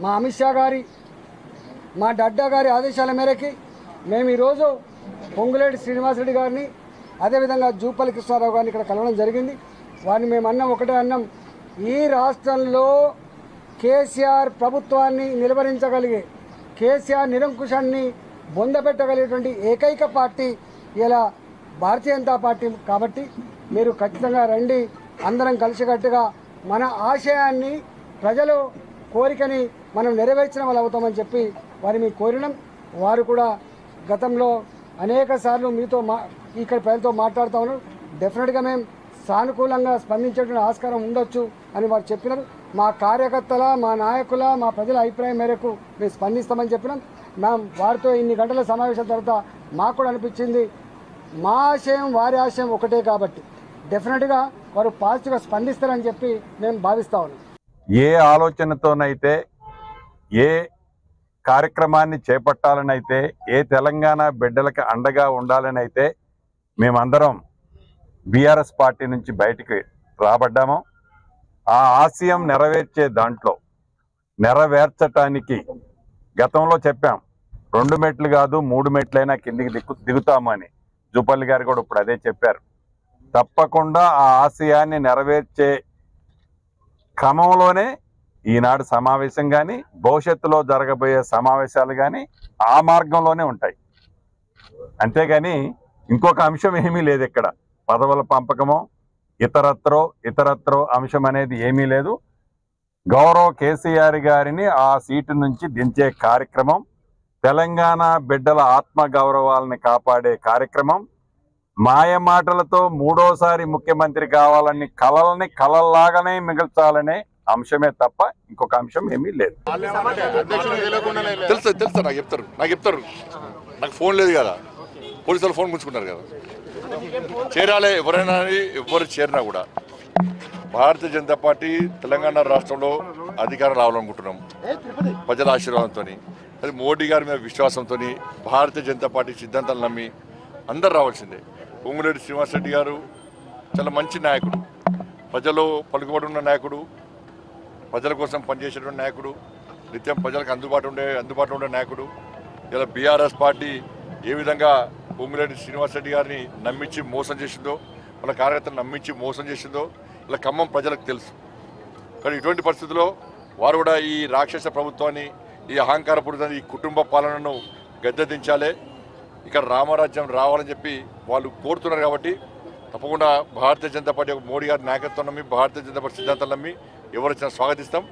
మా అమిత్ షా గారి మా డడ్డా గారి ఆదేశాల మేరకి మేము ఈరోజు పొంగులేటి శ్రీనివాసరెడ్డి గారిని అదేవిధంగా జూపల్లి కృష్ణారావు గారిని ఇక్కడ కలవడం జరిగింది వారిని మేము అన్నం ఒకటే అన్నం ఈ రాష్ట్రంలో కేసీఆర్ ప్రభుత్వాన్ని నిలువరించగలిగే కేసీఆర్ నిరంకుశాన్ని బొందపెట్టగలిగేటువంటి ఏకైక పార్టీ ఇలా భారతీయ జనతా పార్టీ కాబట్టి మీరు ఖచ్చితంగా రండి అందరం కలిసికట్టుగా మన ఆశయాన్ని ప్రజలు కోరికని మనం నెరవేర్చిన వాళ్ళు అవుతామని చెప్పి వారి మీ కోరినాం వారు కూడా గతంలో అనేక సార్లు మీతో మా ఇక్కడ ప్రజలతో మాట్లాడుతూ ఉన్నారు డెఫినెట్గా మేము సానుకూలంగా స్పందించేటువంటి ఆస్కారం ఉండొచ్చు అని వారు చెప్పినారు మా కార్యకర్తల మా నాయకుల మా ప్రజల అభిప్రాయం మేరకు మేము స్పందిస్తామని చెప్పినాం మేము వారితో ఇన్ని గంటల సమావేశం తర్వాత మాకు కూడా అనిపించింది మా ఆశయం వారి ఆశయం ఒకటే కాబట్టి డెఫినెట్గా వారు పాజిటివ్గా స్పందిస్తారని చెప్పి మేము భావిస్తా ఉన్నాం ఏ ఆలోచనతోనైతే ఏ కార్యక్రమాన్ని చేపట్టాలనైతే ఏ తెలంగాణ బిడ్డలకు అండగా ఉండాలనైతే మేమందరం బీఆర్ఎస్ పార్టీ నుంచి బయటికి రాబడ్డామో ఆ ఆశయం నెరవేర్చే దాంట్లో నెరవేర్చటానికి గతంలో చెప్పాం రెండు మెట్లు కాదు మూడు మెట్లైనా కిందికి దిక్కు దిగుతామని జూపల్లి గారు కూడా ఇప్పుడు అదే చెప్పారు తప్పకుండా ఆ ఆశయాన్ని నెరవేర్చే క్రమంలోనే ఈనాడు సమావేశం కానీ భవిష్యత్తులో జరగబోయే సమావేశాలు కానీ ఆ మార్గంలోనే ఉంటాయి అంతేగాని ఇంకొక అంశం ఏమీ లేదు ఇక్కడ పదవుల పంపకమో ఇతరత్రో ఇతరత్రో అంశం అనేది ఏమీ లేదు గౌరవ కేసీఆర్ గారిని ఆ సీటు నుంచి దించే కార్యక్రమం తెలంగాణ బిడ్డల ఆత్మ గౌరవాలని కాపాడే కార్యక్రమం మాయ మాటలతో మూడోసారి ముఖ్యమంత్రి కావాలని కలల్ని కలల్లాగానే మిగల్చాలనే అంశమే తప్ప ఇంకొక అంశం ఏమీ లేదు తెలుసు తెలుసు నాకు చెప్తారు నాకు చెప్తారు నాకు ఫోన్ లేదు కదా పోలీసు వాళ్ళు ఫోన్ ముంచుకుంటారు కదా చేరాలే ఎవరైనా అని ఎవరు చేరినా కూడా భారతీయ జనతా పార్టీ తెలంగాణ రాష్ట్రంలో అధికారం రావాలనుకుంటున్నాం ప్రజల ఆశీర్వాదంతో అది మోడీ గారి మీద విశ్వాసంతో భారతీయ జనతా పార్టీ సిద్ధాంతాలు నమ్మి అందరు రావాల్సిందే పొంగులేటి శ్రీనివాసరెడ్డి గారు చాలా మంచి నాయకుడు ప్రజలు పలుకుబడి ఉన్న నాయకుడు ప్రజల కోసం పనిచేసేటువంటి నాయకుడు నిత్యం ప్రజలకు అందుబాటు ఉండే అందుబాటులో ఉండే నాయకుడు ఇలా బీఆర్ఎస్ పార్టీ ఏ విధంగా పొంగులేటి శ్రీనివాసరెడ్డి గారిని నమ్మించి మోసం చేసిందో వాళ్ళ కార్యకర్తలు నమ్మించి మోసం చేసిందో ఇలా ఖమ్మం ప్రజలకు తెలుసు కానీ ఇటువంటి పరిస్థితుల్లో వారు కూడా ఈ రాక్షస ప్రభుత్వాన్ని ఈ అహంకారపూరిత ఈ కుటుంబ పాలనను గద్దెదించాలే ఇక్కడ రామరాజ్యం రావాలని చెప్పి వాళ్ళు కోరుతున్నారు కాబట్టి తప్పకుండా భారతీయ జనతా పార్టీ యొక్క మోడీ గారి నాయకత్వం నమ్మి భారతీయ జనతా పార్టీ సిద్ధాంతాలు నమ్మి ఎవరు వచ్చినా స్వాగతిస్తాం